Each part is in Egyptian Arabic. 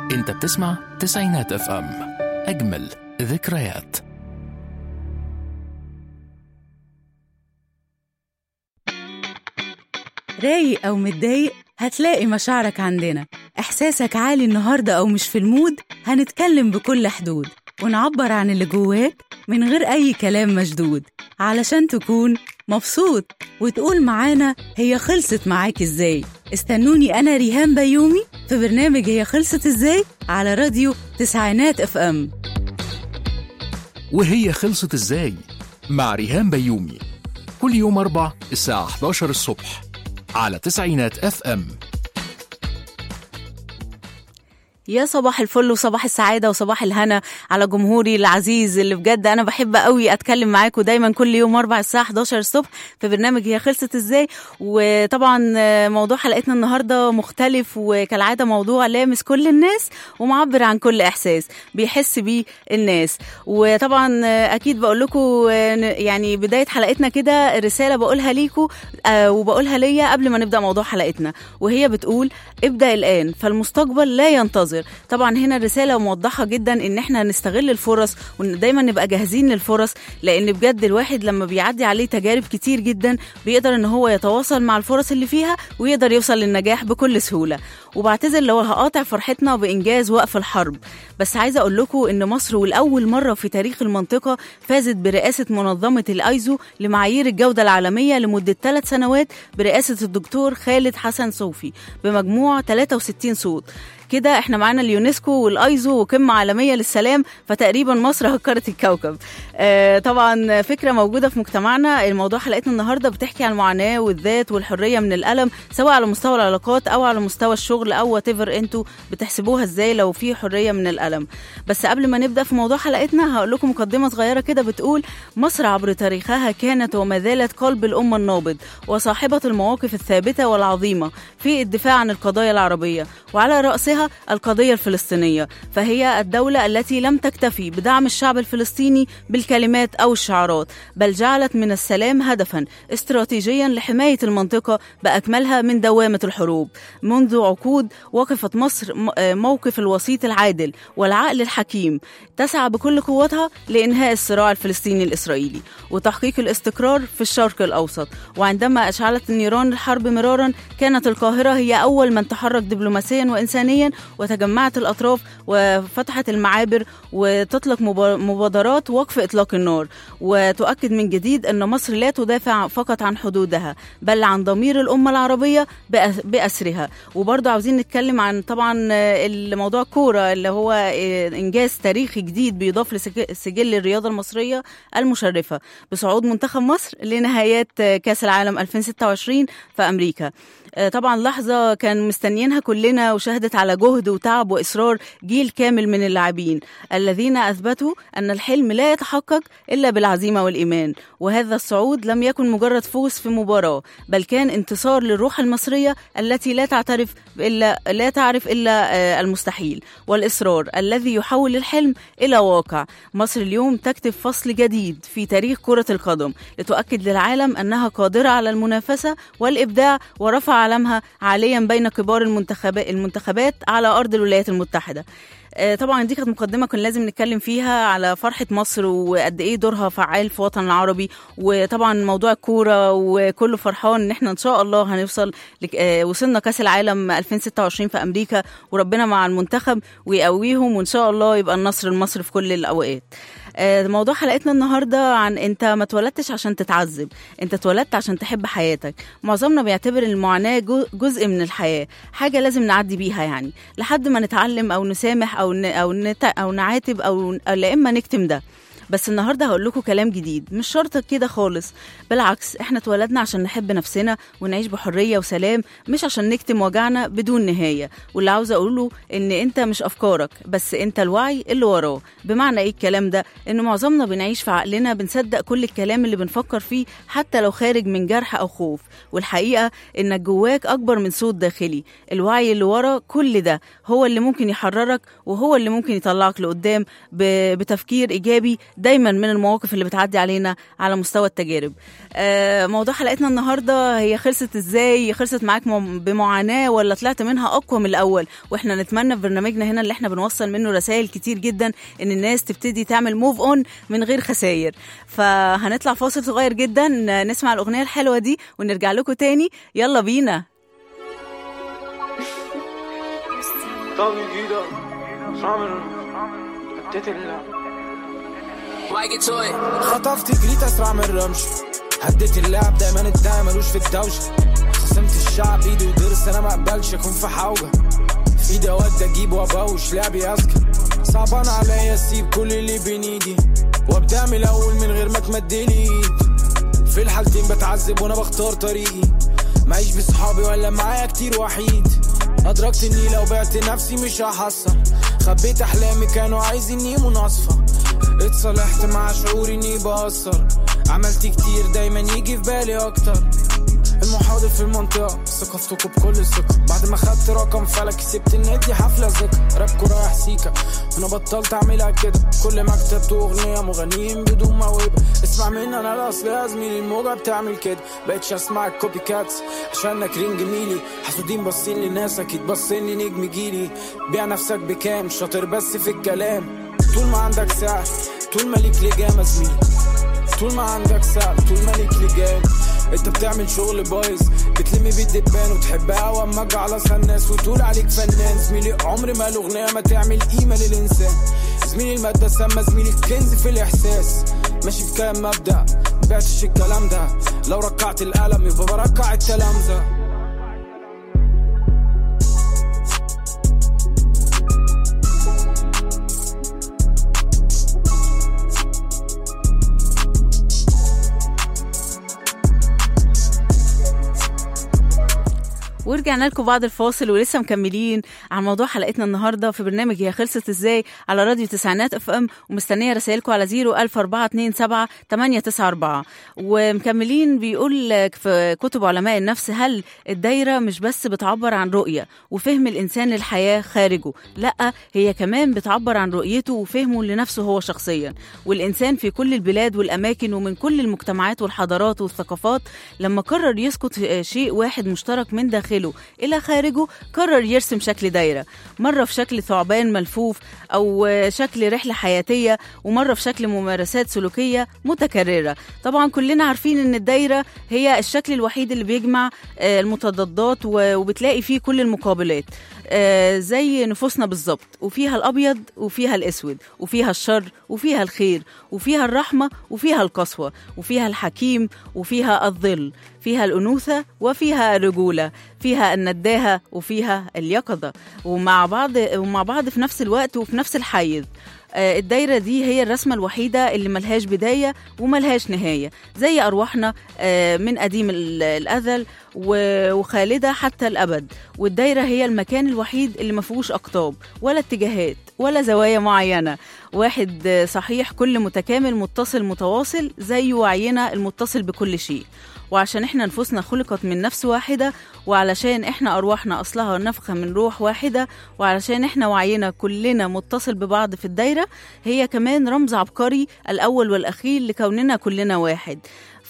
انت بتسمع تسعينات اف ام اجمل ذكريات رايق أو متضايق هتلاقي مشاعرك عندنا إحساسك عالي النهاردة أو مش في المود هنتكلم بكل حدود ونعبر عن اللي جواك من غير أي كلام مشدود علشان تكون مبسوط وتقول معانا هي خلصت معاك إزاي استنوني أنا ريهام بيومي في برنامج هي خلصت إزاي على راديو تسعينات اف ام وهي خلصت ازاي مع ريهام بيومي كل يوم أربع الساعة 11 الصبح على تسعينات اف ام يا صباح الفل وصباح السعادة وصباح الهنا على جمهوري العزيز اللي بجد أنا بحب قوي أتكلم معاكم دايما كل يوم أربع الساعة 11 الصبح في برنامج هي خلصت إزاي وطبعا موضوع حلقتنا النهاردة مختلف وكالعادة موضوع لامس كل الناس ومعبر عن كل إحساس بيحس بيه الناس وطبعا أكيد بقول لكم يعني بداية حلقتنا كده رسالة بقولها ليكم وبقولها ليا قبل ما نبدأ موضوع حلقتنا وهي بتقول ابدأ الآن فالمستقبل لا ينتظر طبعا هنا الرساله موضحه جدا ان احنا نستغل الفرص وان دايما نبقى جاهزين للفرص لان بجد الواحد لما بيعدي عليه تجارب كتير جدا بيقدر ان هو يتواصل مع الفرص اللي فيها ويقدر يوصل للنجاح بكل سهوله وبعتذر لو هقاطع فرحتنا بانجاز وقف الحرب بس عايزه اقول لكم ان مصر ولاول مره في تاريخ المنطقه فازت برئاسه منظمه الايزو لمعايير الجوده العالميه لمده ثلاث سنوات برئاسه الدكتور خالد حسن صوفي بمجموع 63 صوت كده احنا معانا اليونسكو والايزو وقمه عالميه للسلام فتقريبا مصر هكرت الكوكب آه طبعا فكره موجوده في مجتمعنا الموضوع حلقتنا النهارده بتحكي عن المعاناه والذات والحريه من الالم سواء على مستوى العلاقات او على مستوى الشغل او وات ايفر انتوا بتحسبوها ازاي لو في حريه من الالم بس قبل ما نبدا في موضوع حلقتنا هقول لكم مقدمه صغيره كده بتقول مصر عبر تاريخها كانت وما زالت قلب الامه النابض وصاحبه المواقف الثابته والعظيمه في الدفاع عن القضايا العربيه وعلى راسها عليها القضية الفلسطينية فهي الدولة التي لم تكتفي بدعم الشعب الفلسطيني بالكلمات أو الشعارات بل جعلت من السلام هدفا استراتيجيا لحماية المنطقة بأكملها من دوامة الحروب منذ عقود وقفت مصر موقف الوسيط العادل والعقل الحكيم تسعى بكل قوتها لإنهاء الصراع الفلسطيني الإسرائيلي وتحقيق الاستقرار في الشرق الأوسط وعندما أشعلت النيران الحرب مرارا كانت القاهرة هي أول من تحرك دبلوماسيا وإنسانيا وتجمعت الأطراف وفتحت المعابر وتطلق مبادرات وقف إطلاق النار وتؤكد من جديد أن مصر لا تدافع فقط عن حدودها بل عن ضمير الأمة العربية بأسرها وبرضه عاوزين نتكلم عن طبعا الموضوع كورة اللي هو إنجاز تاريخي جديد بيضاف لسجل الرياضة المصرية المشرفة بصعود منتخب مصر لنهايات كأس العالم 2026 في أمريكا طبعا لحظة كان مستنيينها كلنا وشهدت على جهد وتعب وإصرار جيل كامل من اللاعبين الذين أثبتوا أن الحلم لا يتحقق إلا بالعزيمة والإيمان وهذا الصعود لم يكن مجرد فوز في مباراة بل كان انتصار للروح المصرية التي لا تعترف إلا لا تعرف إلا المستحيل والإصرار الذي يحول الحلم إلى واقع مصر اليوم تكتب فصل جديد في تاريخ كرة القدم لتؤكد للعالم أنها قادرة على المنافسة والإبداع ورفع علمها عاليا بين كبار المنتخبات المنتخبات على ارض الولايات المتحده طبعا دي كانت مقدمه كان لازم نتكلم فيها على فرحه مصر وقد ايه دورها فعال في الوطن العربي وطبعا موضوع الكوره وكله فرحان ان احنا ان شاء الله هنوصل لك... وصلنا كاس العالم 2026 في امريكا وربنا مع المنتخب ويقويهم وان شاء الله يبقى النصر المصري في كل الاوقات موضوع حلقتنا النهارده عن انت ما اتولدتش عشان تتعذب انت اتولدت عشان تحب حياتك معظمنا بيعتبر المعاناه جزء من الحياه حاجه لازم نعدي بيها يعني لحد ما نتعلم او نسامح او ن... او نت... او نعاتب او لا اما نكتم ده بس النهارده هقول لكم كلام جديد مش شرط كده خالص بالعكس احنا اتولدنا عشان نحب نفسنا ونعيش بحريه وسلام مش عشان نكتم وجعنا بدون نهايه واللي عاوزه اقوله ان انت مش افكارك بس انت الوعي اللي وراه بمعنى ايه الكلام ده ان معظمنا بنعيش في عقلنا بنصدق كل الكلام اللي بنفكر فيه حتى لو خارج من جرح او خوف والحقيقه انك جواك اكبر من صوت داخلي الوعي اللي ورا كل ده هو اللي ممكن يحررك وهو اللي ممكن يطلعك لقدام بتفكير ايجابي دايما من المواقف اللي بتعدي علينا على مستوى التجارب آه، موضوع حلقتنا النهارده هي خلصت ازاي خلصت معاك مم- بمعاناه ولا طلعت منها اقوى من الاول واحنا نتمنى في برنامجنا هنا اللي احنا بنوصل منه رسائل كتير جدا ان الناس تبتدي تعمل موف اون من غير خسائر فهنطلع فاصل صغير جدا نسمع الاغنيه الحلوه دي ونرجع لكم تاني يلا بينا طاقي جديدة عامل اديت ال Why get to it? خطفت جريت اسرع من الرمش هديت اللعب دايما الداعي ملوش في الدوشه خصمت الشعب ايدي ودرس انا ما اقبلش اكون في حوجه في ايدي اود اجيب وابوش لعبي اذكى صعبان عليا اسيب كل اللي بين ايدي وابدا من الاول من غير ما تمدلي ايد في الحالتين بتعذب وانا بختار طريقي معيش بصحابي ولا معايا كتير وحيد ادركت اني لو بعت نفسي مش هحصل خبيت احلامي كانوا عايزيني مناصفه اتصالحت مع شعوري اني بأثر عملت كتير دايما يجي في بالي اكتر المحاضر في المنطقة ثقفتكم بكل ثقة بعد ما خدت رقم فلك كسبت النادي حفلة ذكر رابكو رايح سيكا وانا بطلت اعملها كده كل ما كتبت اغنية مغنيين بدون موهبة اسمع مني انا الاصل يا زميلي الموجة بتعمل كده بقتش اسمع الكوبي كاتس عشان ناكرين جميلي حسودين باصين لناس اكيد باصين لنجم جيلي بيع نفسك بكام شاطر بس في الكلام طول ما عندك سعر طول ما ليك لجام يا زميلي طول ما عندك سعر طول ما ليك لجام انت بتعمل شغل بايظ بتلمي بالدبان وتحبها واما جعلصها الناس وتقول عليك فنان زميلي عمر ما الاغنيه ما تعمل قيمه للانسان زميلي الماده سامه زميلي الكنز في الاحساس ماشي في كلام مبدا مبعتش الكلام ده لو ركعت القلم يبقى بركع التلامذه ورجعنا لكم بعد الفاصل ولسه مكملين عن موضوع حلقتنا النهارده في برنامج هي خلصت ازاي على راديو تسعينات اف ام ومستنيه رسائلكم على 01427 894 ومكملين بيقول لك في كتب علماء النفس هل الدايره مش بس بتعبر عن رؤيه وفهم الانسان للحياه خارجه لا هي كمان بتعبر عن رؤيته وفهمه لنفسه هو شخصيا والانسان في كل البلاد والاماكن ومن كل المجتمعات والحضارات والثقافات لما قرر يسقط شيء واحد مشترك من داخله الى خارجه قرر يرسم شكل دايره مره في شكل ثعبان ملفوف او شكل رحله حياتيه ومره في شكل ممارسات سلوكيه متكرره طبعا كلنا عارفين ان الدايره هي الشكل الوحيد اللي بيجمع آه، المتضادات و- وبتلاقي فيه كل المقابلات آه، زي نفوسنا بالظبط وفيها الابيض وفيها الاسود وفيها الشر وفيها الخير وفيها الرحمه وفيها القسوه وفيها الحكيم وفيها الظل فيها الانوثه وفيها الرجوله فيها النداهه وفيها اليقظه ومع بعض ومع بعض في نفس الوقت وفي نفس الحيز آه، الدايرة دي هي الرسمة الوحيدة اللي ملهاش بداية وملهاش نهاية زي أرواحنا آه، من قديم ال- الأزل و- وخالدة حتى الأبد والدايرة هي المكان الوحيد اللي ما فيهوش أقطاب ولا اتجاهات ولا زوايا معينة واحد آه، صحيح كل متكامل متصل متواصل زي وعينا المتصل بكل شيء وعشان احنا نفوسنا خلقت من نفس واحدة وعلشان احنا ارواحنا اصلها نفخة من روح واحدة وعلشان احنا وعينا كلنا متصل ببعض في الدايرة هي كمان رمز عبقري الاول والاخير لكوننا كلنا واحد ف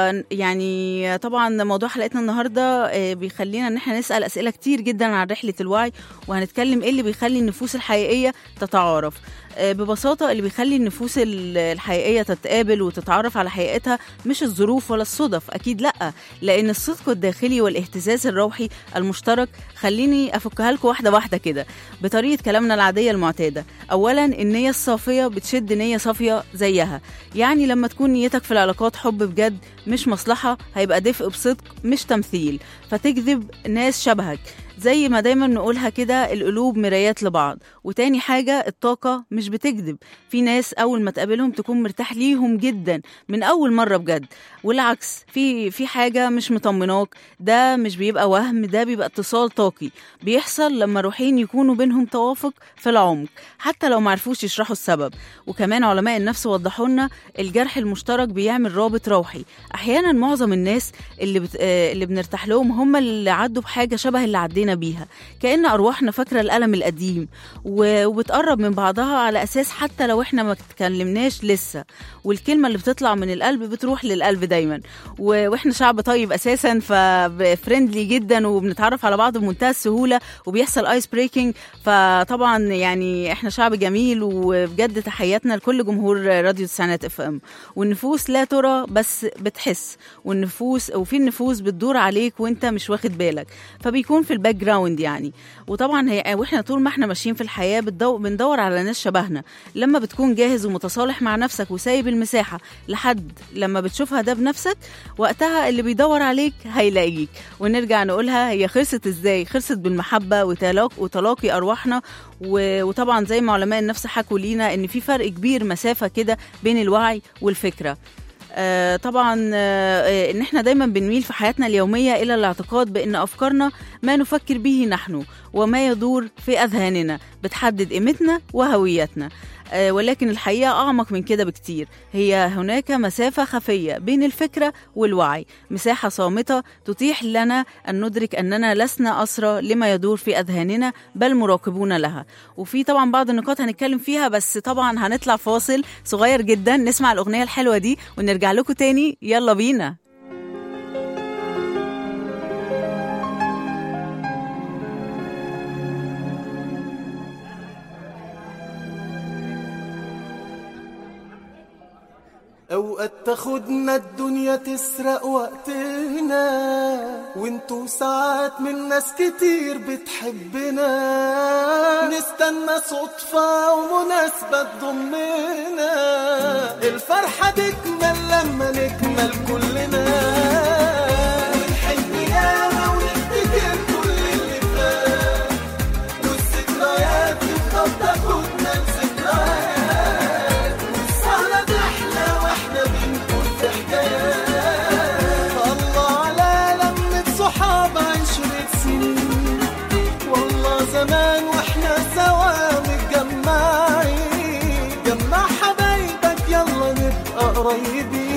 يعني طبعا موضوع حلقتنا النهارده آه، بيخلينا ان احنا نسال اسئله كتير جدا عن رحله الوعي وهنتكلم ايه اللي بيخلي النفوس الحقيقيه تتعارف آه، ببساطه اللي بيخلي النفوس ال- الحقيقيه تتقابل وتتعرف على حقيقتها مش الظروف ولا الصدف اكيد لا لان الصدق الداخلي والاهتزاز الروحي المشترك خليني افكها لكم واحده واحده كده بطريقه كلامنا العاديه المعتاده اولا النيه الصافيه بتشد نيه صافيه زيها يعني لما تكون نيتك في العلاقات حب بجد مش مصلحه هيبقى دفء بصدق مش تمثيل فتجذب ناس شبهك زي ما دايما نقولها كده القلوب مرايات لبعض وتاني حاجة الطاقة مش بتكذب في ناس أول ما تقابلهم تكون مرتاح ليهم جدا من أول مرة بجد والعكس في في حاجة مش مطمناك ده مش بيبقى وهم ده بيبقى اتصال طاقي بيحصل لما روحين يكونوا بينهم توافق في العمق حتى لو معرفوش يشرحوا السبب وكمان علماء النفس وضحوا لنا الجرح المشترك بيعمل رابط روحي احيانا معظم الناس اللي بت... آه، اللي بنرتاح لهم هم اللي عدوا بحاجه شبه اللي عدينا وعينا بيها كأن أرواحنا فاكرة الألم القديم و- وبتقرب من بعضها على أساس حتى لو إحنا ما اتكلمناش لسه والكلمة اللي بتطلع من القلب بتروح للقلب دايما و- وإحنا شعب طيب أساسا ففريندلي جدا وبنتعرف على بعض بمنتهى السهولة وبيحصل ايس بريكنج فطبعا يعني احنا شعب جميل وبجد تحياتنا لكل جمهور راديو تسعينات اف ام والنفوس لا ترى بس بتحس والنفوس وفي النفوس بتدور عليك وانت مش واخد بالك فبيكون في الباك جراوند يعني وطبعا هي واحنا طول ما احنا ماشيين في الحياه بتدو بندور على ناس شبهنا لما بتكون جاهز ومتصالح مع نفسك وسايب المساحه لحد لما بتشوفها ده بنفسك وقتها اللي بيدور عليك هيلاقيك ونرجع نقولها هي خلصت ازاي خلصت بالمحبه وتلاق وتلاقي ارواحنا و- وطبعا زي ما علماء النفس حكوا لينا ان في فرق كبير مسافه كده بين الوعي والفكره آه طبعا آه آه، ان احنا دايما بنميل في حياتنا اليوميه الى الاعتقاد بان افكارنا ما نفكر به نحن وما يدور في اذهاننا بتحدد قيمتنا وهويتنا آه، ولكن الحقيقه اعمق من كده بكتير هي هناك مسافه خفيه بين الفكره والوعي مساحه صامته تتيح لنا ان ندرك اننا لسنا اسرى لما يدور في اذهاننا بل مراقبون لها وفي طبعا بعض النقاط هنتكلم فيها بس طبعا هنطلع فاصل صغير جدا نسمع الاغنيه الحلوه دي ونرجع لكم تاني يلا بينا اوقات تاخدنا الدنيا تسرق وقتنا وانتو ساعات من ناس كتير بتحبنا نستنى صدفة ومناسبة تضمنا الفرحة تكمل لما نكمل كلنا ونحن ياما ونفتكر كل اللي فات والذكريات تفضل تاخدنا لذكريات والسهرة تحلى واحنا بنقول في حكايات الله على لمة صحاب عشرة سنين والله زمان واحنا سوا متجمعين جمع حبايبك يلا نبقى قريبين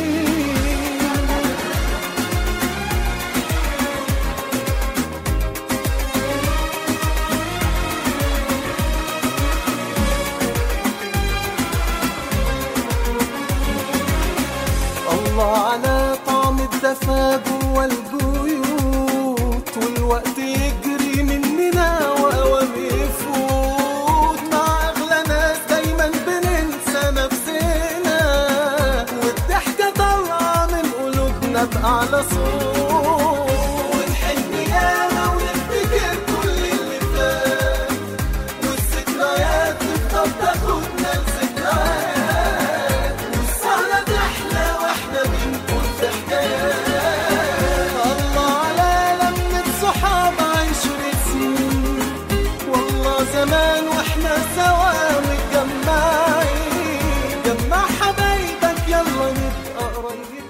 الله على طعم الدفا جوا البيوت والوقت يجري مننا واوام يفوت مع اغلى ناس دايما بننسى نفسنا والضحكه طالعه من قلوبنا باعلى صوت ونحن ياما ونفتكر كل اللي فات والذكريات تفضل تاخدنا لذكريات والسهرة تحلى واحنا بنقول في حكايات الله على لمة صحاب عشرة سنين والله زمان واحنا سوا متجمعين جمع حبايبك يلا نبقى قريبين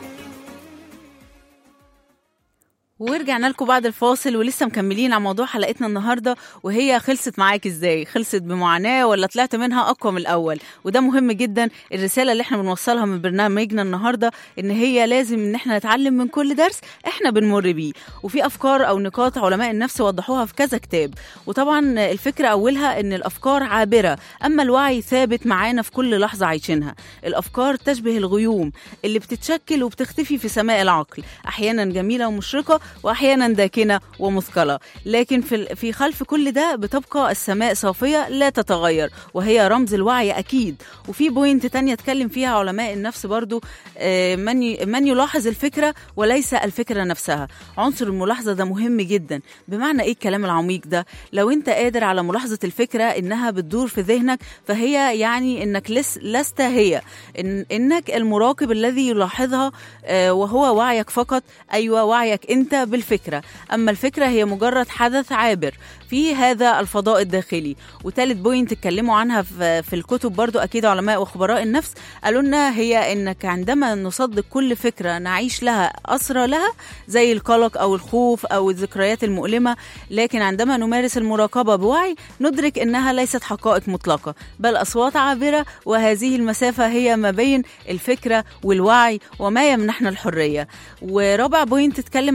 ورجعنا لكم بعد الفاصل ولسه مكملين على موضوع حلقتنا النهارده وهي خلصت معاك ازاي خلصت بمعاناه ولا طلعت منها اقوى من الاول وده مهم جدا الرساله اللي احنا بنوصلها من برنامجنا النهارده ان هي لازم ان احنا نتعلم من كل درس احنا بنمر بيه وفي افكار او نقاط علماء النفس وضحوها في كذا كتاب وطبعا الفكره اولها ان الافكار عابره اما الوعي ثابت معانا في كل لحظه عايشينها الافكار تشبه الغيوم اللي بتتشكل وبتختفي في سماء العقل احيانا جميله ومشرقه واحيانا داكنه ومثقله لكن في ال- في خلف كل ده بتبقى السماء صافيه لا تتغير وهي رمز الوعي اكيد وفي بوينت تانية اتكلم فيها علماء النفس برضو آه، من ي- من يلاحظ الفكره وليس الفكره نفسها عنصر الملاحظه ده مهم جدا بمعنى ايه الكلام العميق ده لو انت قادر على ملاحظه الفكره انها بتدور في ذهنك فهي يعني انك لس لست هي إن انك المراقب الذي يلاحظها آه، وهو وعيك فقط ايوه وعيك انت بالفكره اما الفكره هي مجرد حدث عابر في هذا الفضاء الداخلي وتالت بوينت اتكلموا عنها في في الكتب برضو اكيد علماء وخبراء النفس قالوا لنا هي انك عندما نصدق كل فكره نعيش لها اسرى لها زي القلق او الخوف او الذكريات المؤلمه لكن عندما نمارس المراقبه بوعي ندرك انها ليست حقائق مطلقه بل اصوات عابره وهذه المسافه هي ما بين الفكره والوعي وما يمنحنا الحريه ورابع بوينت اتكلم عنها علماء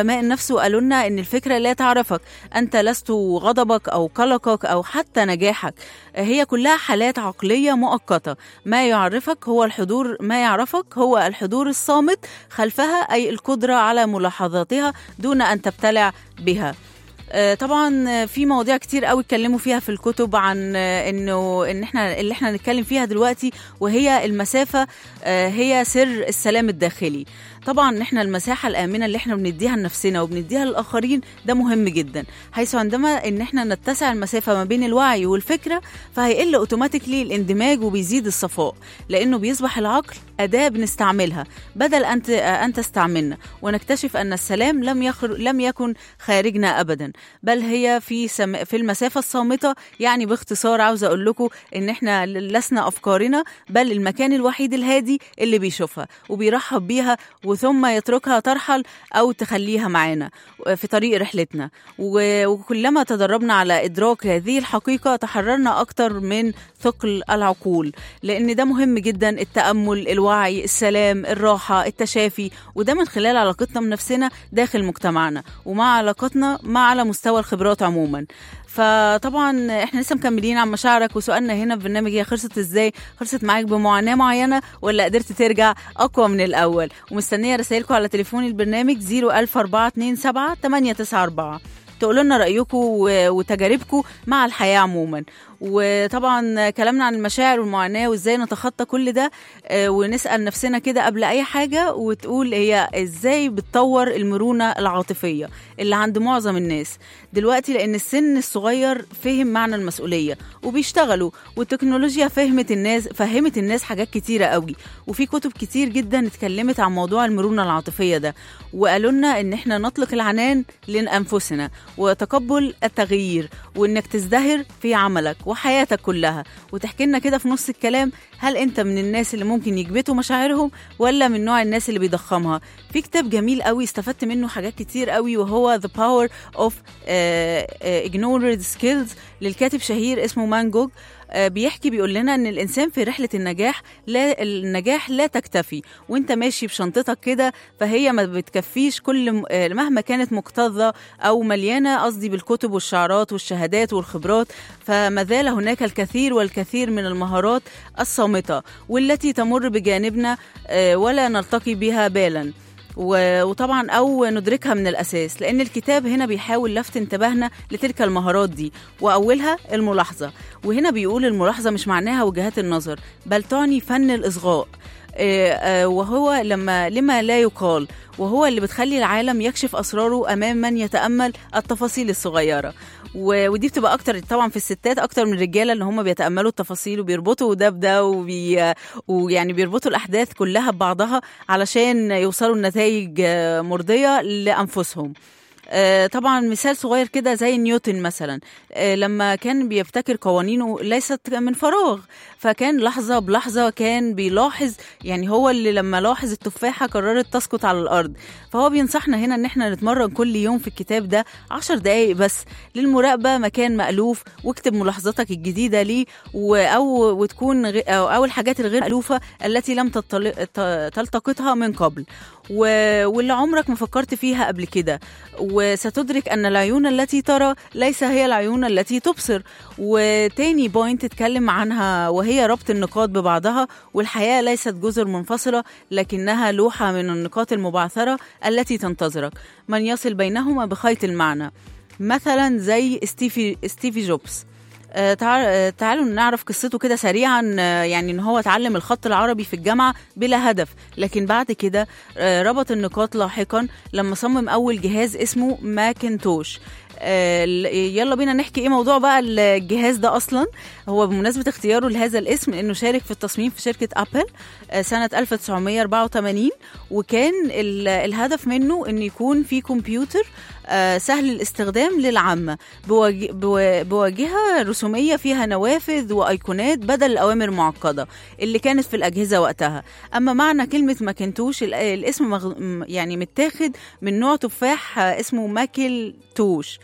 علماء النفس وقالوا لنا ان الفكره لا تعرفك انت لست غضبك او قلقك او حتى نجاحك هي كلها حالات عقليه مؤقته ما يعرفك هو الحضور ما يعرفك هو الحضور الصامت خلفها اي القدره على ملاحظاتها دون ان تبتلع بها آه، طبعا آه، في مواضيع كتير قوي اتكلموا فيها في الكتب عن آه، انه ان احنا اللي احنا هنتكلم فيها دلوقتي وهي المسافه آه، هي سر السلام الداخلي طبعا احنا المساحه الامنه اللي احنا بنديها لنفسنا وبنديها للاخرين ده مهم جدا حيث عندما ان احنا نتسع المسافه ما بين الوعي والفكره فهيقل اوتوماتيكلي الاندماج وبيزيد الصفاء لانه بيصبح العقل اداه بنستعملها بدل ان ت- ان تستعملنا ونكتشف ان السلام لم يخر لم يكن خارجنا ابدا بل هي في سم... في المسافه الصامته يعني باختصار عاوزه اقول لكم ان احنا لسنا افكارنا بل المكان الوحيد الهادي اللي بيشوفها وبيرحب بيها وثم يتركها ترحل او تخليها معانا في طريق رحلتنا و- وكلما تدربنا على ادراك هذه الحقيقه تحررنا اكتر من ثقل العقول لان ده مهم جدا التامل الوعي السلام الراحه التشافي وده من خلال علاقتنا بنفسنا داخل مجتمعنا ومع علاقتنا مع على مستوى الخبرات عموما فطبعا احنا لسه مكملين عن مشاعرك وسؤالنا هنا في برنامج هي خلصت ازاي خلصت معاك بمعاناه معينه ولا قدرت ترجع اقوى من الاول ومستنيه رسائلكم على تليفون البرنامج 01427 894 تقولوا لنا رايكم و- وتجاربكم مع الحياه عموما وطبعا كلامنا عن المشاعر والمعاناه وازاي نتخطى كل ده آه، ونسال نفسنا كده قبل اي حاجه وتقول هي ازاي بتطور المرونه العاطفيه اللي عند معظم الناس دلوقتي لان السن الصغير فهم معنى المسؤوليه وبيشتغلوا والتكنولوجيا فهمت الناس فهمت الناس حاجات كتيره قوي وفي كتب كتير جدا اتكلمت عن موضوع المرونه العاطفيه ده وقالوا لنا ان احنا نطلق العنان لانفسنا وتقبل التغيير وانك تزدهر في عملك وحياتك كلها وتحكي لنا كده في نص الكلام هل انت من الناس اللي ممكن يكبتوا مشاعرهم ولا من نوع الناس اللي بيضخمها في كتاب جميل قوي استفدت منه حاجات كتير قوي وهو The Power of uh, uh, Ignored Skills للكاتب شهير اسمه مانجوج آه، بيحكي بيقول لنا ان الانسان في رحله النجاح لا النجاح لا تكتفي وانت ماشي بشنطتك كده فهي ما بتكفيش كل م- آه، مهما كانت مكتظه او مليانه قصدي بالكتب والشعارات والشهادات والخبرات فما زال هناك الكثير والكثير من المهارات الصامته والتي تمر بجانبنا آه، ولا نلتقي بها بالا و- وطبعا او ندركها من الاساس لان الكتاب هنا بيحاول لفت انتباهنا لتلك المهارات دي واولها الملاحظه وهنا بيقول الملاحظه مش معناها وجهات النظر بل تعني فن الاصغاء آه، آه، وهو لما لما لا يقال وهو اللي بتخلي العالم يكشف اسراره امام من يتامل التفاصيل الصغيره و- ودي بتبقى اكتر طبعا في الستات اكتر من الرجاله اللي هم بيتاملوا التفاصيل وبيربطوا ده بده وبي ويعني بيربطوا الاحداث كلها ببعضها علشان يوصلوا لنتائج آه، مرضيه لانفسهم آه، طبعا مثال صغير كده زي نيوتن مثلا آه، لما كان بيبتكر قوانينه ليست من فراغ فكان لحظة بلحظة كان بيلاحظ يعني هو اللي لما لاحظ التفاحة قررت تسقط على الأرض فهو بينصحنا هنا إن احنا نتمرن كل يوم في الكتاب ده عشر دقايق بس للمراقبة مكان مألوف واكتب ملاحظاتك الجديدة ليه و- أو وتكون غ- أو, أو الحاجات الغير مألوفة التي لم تطل- ت- تلتقطها من قبل و- واللي عمرك ما فكرت فيها قبل كده وستدرك أن العيون التي ترى ليس هي العيون التي تبصر وتاني بوينت اتكلم عنها وهي ربط النقاط ببعضها والحياة ليست جزر منفصلة لكنها لوحة من النقاط المبعثرة التي تنتظرك من يصل بينهما بخيط المعنى مثلا زي ستيفي ستيفي جوبز آه، تعال- آه، تعالوا نعرف قصته كده سريعا آه، يعني ان هو اتعلم الخط العربي في الجامعه بلا هدف لكن بعد كده آه، ربط النقاط لاحقا لما صمم اول جهاز اسمه ماكنتوش آه، ل- يلا بينا نحكي ايه موضوع بقى الجهاز ده اصلا هو بمناسبه اختياره لهذا الاسم انه شارك في التصميم في شركه ابل آه، سنه 1984 وكان ال- الهدف منه ان يكون في كمبيوتر آه، سهل الاستخدام للعامه بواج- بوا- بواجهه رسوميه فيها نوافذ وايقونات بدل الاوامر المعقده اللي كانت في الاجهزه وقتها اما معنى كلمه ماكنتوش ال- الاسم مغ... م- يعني متاخد من نوع تفاح آه، اسمه ماكل توش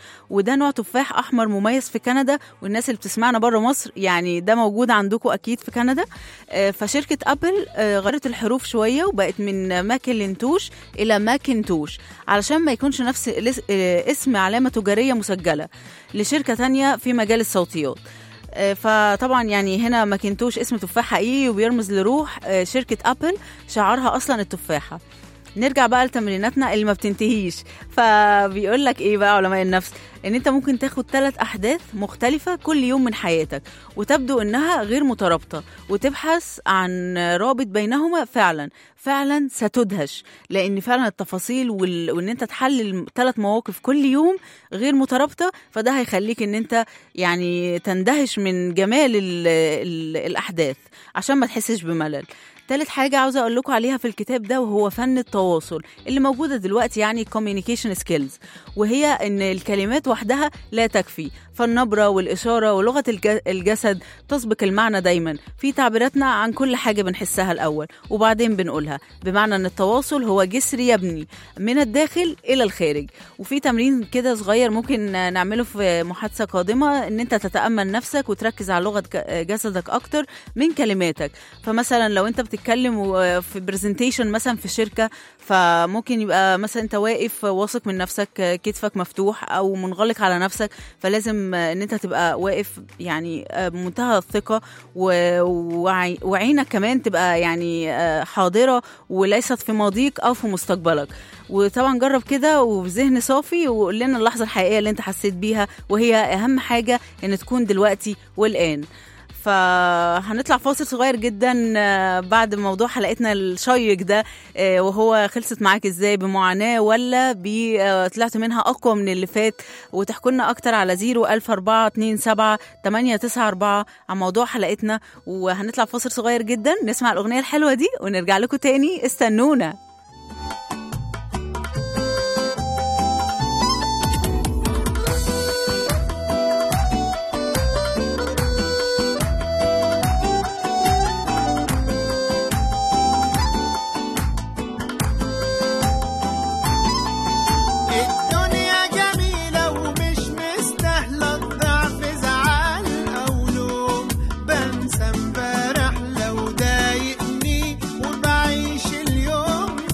وده نوع تفاح احمر مميز في كندا والناس اللي بتسمعنا بره مصر يعني ده موجود عندكم اكيد في كندا آه، فشركه ابل آه، غيرت الحروف شويه وبقت من ماكنتوش الى ماكنتوش علشان ما يكونش نفس الاس- آه، اسم علامه تجاريه مسجله لشركه تانية في مجال الصوتيات آه، فطبعا يعني هنا ماكنتوش اسم تفاح حقيقي وبيرمز لروح آه، شركه ابل شعارها اصلا التفاحه نرجع بقى لتمريناتنا اللي ما بتنتهيش فبيقول لك ايه بقى علماء النفس ان انت ممكن تاخد ثلاث احداث مختلفه كل يوم من حياتك وتبدو انها غير مترابطه وتبحث عن رابط بينهما فعلا فعلا ستدهش لان فعلا التفاصيل وال... وان انت تحلل ثلاث مواقف كل يوم غير مترابطه فده هيخليك ان انت يعني تندهش من جمال ال... ال... الاحداث عشان ما تحسش بملل تالت حاجة عاوزة أقول لكم عليها في الكتاب ده وهو فن التواصل اللي موجودة دلوقتي يعني communication skills وهي إن الكلمات وحدها لا تكفي فالنبرة والإشارة ولغة الج- الجسد تسبق المعنى دايما في تعبيراتنا عن كل حاجة بنحسها الأول وبعدين بنقولها بمعنى إن التواصل هو جسر يبني من الداخل إلى الخارج وفي تمرين كده صغير ممكن نعمله في محادثة قادمة إن أنت تتأمل نفسك وتركز على لغة ج- جسدك أكتر من كلماتك فمثلا لو انت بتتكلم و- في برزنتيشن مثلا في شركه فممكن يبقى مثلا انت واقف واثق من نفسك كتفك مفتوح او منغلق على نفسك فلازم ان انت تبقى واقف يعني بمنتهى الثقه و- وعي- وعينك كمان تبقى يعني حاضره وليست في ماضيك او في مستقبلك وطبعا جرب كده وبذهن صافي وقول لنا اللحظه الحقيقيه اللي انت حسيت بيها وهي اهم حاجه ان تكون دلوقتي والان فهنطلع فاصل صغير جدا آه، بعد موضوع حلقتنا الشيق ده آه، وهو خلصت معاك ازاي بمعاناة ولا بي- آه، طلعت منها اقوى من اللي فات وتحكوا لنا اكتر على 0 1000 4 2 7 8 9 4 عن موضوع حلقتنا وهنطلع فاصل صغير جدا نسمع الاغنية الحلوة دي ونرجع لكم تاني استنونا الدنيا جميلة ومش مستاهلة الضعف زعل أو لوم بنسى امبارح لو ضايقني وبعيش اليوم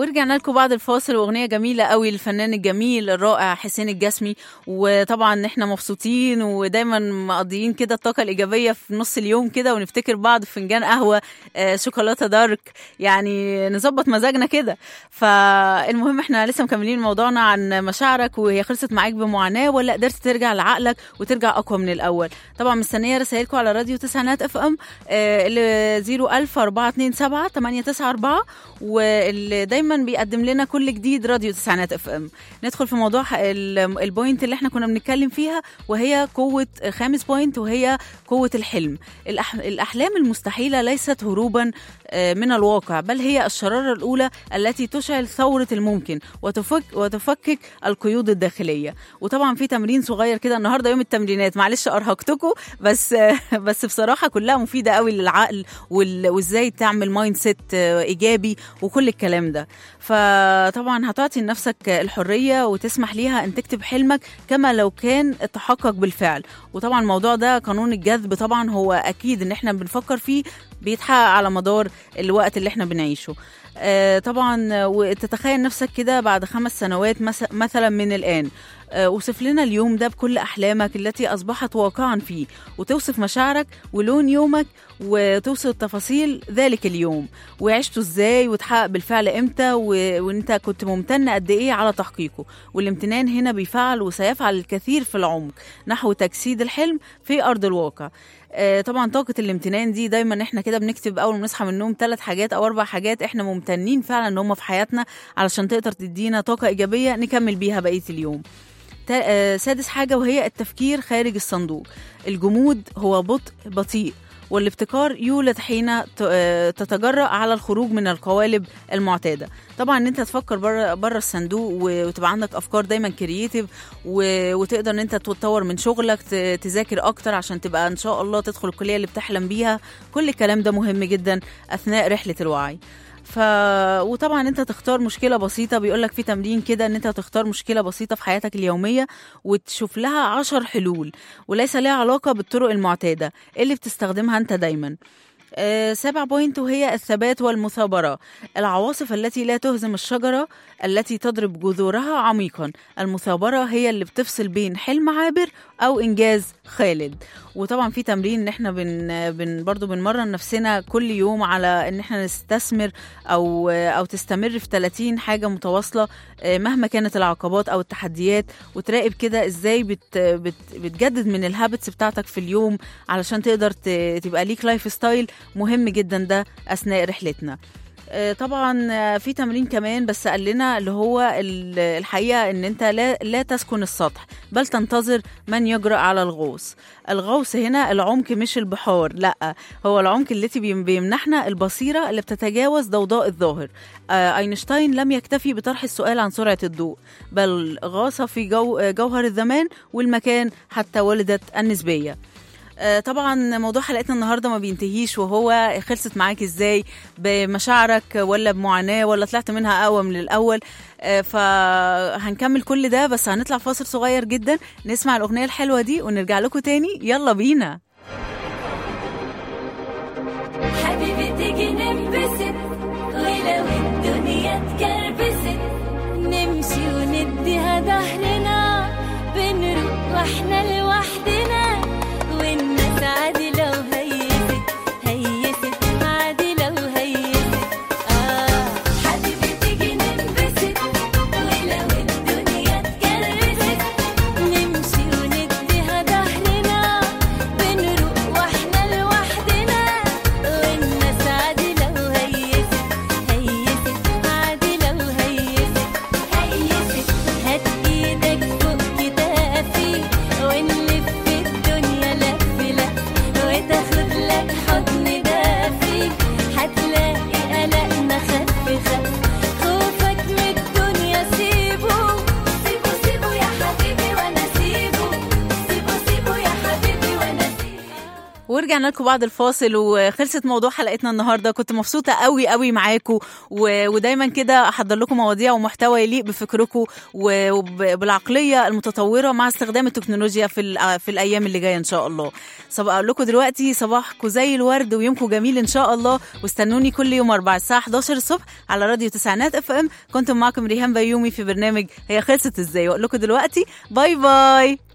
ورجعنا لكم بعد الفاصل واغنيه جميله قوي للفنان الجميل الرائع حسين الجسمي وطبعا احنا مبسوطين ودايما مقضيين كده الطاقه الايجابيه في نص اليوم كده ونفتكر بعض في فنجان قهوه آه، شوكولاته دارك يعني نظبط مزاجنا كده فالمهم احنا لسه مكملين موضوعنا عن مشاعرك وهي خلصت معاك بمعاناه ولا قدرت ترجع لعقلك وترجع اقوى من الاول طبعا مستنيه رسائلكم على راديو تسعينات اف ام اللي 01000 427 894 واللي دايما بيقدم لنا كل جديد راديو تسعينات اف ام ندخل في موضوع ال- البوينت اللي احنا كنا بنتكلم فيها وهي قوه خامس بوينت وهي قوه الحلم الأح... الاحلام المستحيله ليست هروبا آه، من الواقع بل هي الشراره الاولى التي تشعل ثوره الممكن وتفك وتفكك القيود الداخليه وطبعا في تمرين صغير كده النهارده يوم التمرينات معلش ارهقتكم بس بس بصراحه كلها مفيده قوي للعقل وال- وازاي تعمل مايند سيت ايجابي وكل الكلام ده فطبعا هتعطي لنفسك الحريه وتسمح ليها ان تكتب حلمك كما لو كان تحقق بالفعل وطبعا الموضوع ده قانون الجذب طبعا هو اكيد ان احنا بنفكر فيه بيتحقق على مدار الوقت اللي احنا بنعيشه آه، طبعا وتتخيل نفسك كده بعد خمس سنوات مس- مثلا من الآن آه، وصف لنا اليوم ده بكل أحلامك التي أصبحت واقعا فيه وتوصف مشاعرك ولون يومك وتوصف تفاصيل ذلك اليوم وعشته ازاي وتحقق بالفعل امتى و... وانت كنت ممتن قد ايه على تحقيقه والامتنان هنا بيفعل وسيفعل الكثير في العمق نحو تجسيد الحلم في ارض الواقع آه، طبعا طاقة الامتنان دي دايما احنا كده بنكتب اول ما نصحى من النوم ثلاث حاجات او اربع حاجات احنا ممتنين فعلا ان هم في حياتنا علشان تقدر تدينا طاقة ايجابية نكمل بيها بقية اليوم تا- آه، سادس حاجة وهي التفكير خارج الصندوق الجمود هو بطء بطيء والابتكار يولد حين ت- آه، تتجرأ على الخروج من القوالب المعتادة طبعا ان انت تفكر بره بره الصندوق و- وتبقى عندك افكار دايما كرييتيف وتقدر ان انت تطور من شغلك ت- تذاكر اكتر عشان تبقى ان شاء الله تدخل الكلية اللي بتحلم بيها كل الكلام ده مهم جدا اثناء رحلة الوعي ف وطبعا انت تختار مشكله بسيطه بيقول لك في تمرين كده ان انت تختار مشكله بسيطه في حياتك اليوميه وتشوف لها عشر حلول وليس لها علاقه بالطرق المعتاده اللي بتستخدمها انت دايما آه، سابع بوينت وهي الثبات والمثابرة العواصف التي لا تهزم الشجرة التي تضرب جذورها عميقا المثابرة هي اللي بتفصل بين حلم عابر أو إنجاز خالد وطبعا في تمرين ان احنا بن, بن برضو بنمرن نفسنا كل يوم على ان احنا نستثمر او او تستمر في 30 حاجه متواصله آه، مهما كانت العقبات او التحديات وتراقب كده ازاي بت بت بتجدد من الهابتس بتاعتك في اليوم علشان تقدر ت- تبقى ليك لايف ستايل مهم جدا ده اثناء رحلتنا آه، طبعا آه، في تمرين كمان بس قال لنا اللي هو ال- الحقيقه ان انت لا لا تسكن السطح بل تنتظر من يجرأ على الغوص الغوص هنا العمق مش البحار لا هو العمق التي بيم- بيمنحنا البصيره اللي بتتجاوز ضوضاء الظاهر آه، اينشتاين لم يكتفي بطرح السؤال عن سرعه الضوء بل غاص في جو آه، جوهر الزمان والمكان حتى ولدت النسبيه آه، طبعا موضوع حلقتنا النهارده ما بينتهيش وهو خلصت معاك ازاي بمشاعرك ولا بمعاناه ولا طلعت منها اقوى من الاول آه، فهنكمل كل ده بس هنطلع فاصل صغير جدا نسمع الاغنيه الحلوه دي ونرجع لكم تاني يلا بينا حبيبي تيجي ننبسط ولو الدنيا اتكربست نمشي ونديها ظهرنا بنروح واحنا لوحدنا والناس عادي لو هيست هيست عادي لو هيست آه حبيبي تيجي ننبسط ولو الدنيا اتكربست نمشي ونديها ظهرنا بنروح واحنا لوحدنا والناس عادي لو هيست هيست عادي لو هيست هيست هات ايدك فوق كتافي ورجعنا لكم بعد الفاصل وخلصت موضوع حلقتنا النهارده كنت مبسوطه قوي قوي معاكم و... ودايما كده احضر لكم مواضيع ومحتوى يليق بفكركم و- وبالعقليه المتطوره مع استخدام التكنولوجيا في ال... في الايام اللي جايه ان شاء الله صباح اقول لكم دلوقتي صباحكم زي الورد ويومكم جميل ان شاء الله واستنوني كل يوم 4 الساعه 11 الصبح على راديو تسعينات اف ام كنتم معكم ريهام بيومي في برنامج هي خلصت ازاي واقول لكم دلوقتي باي باي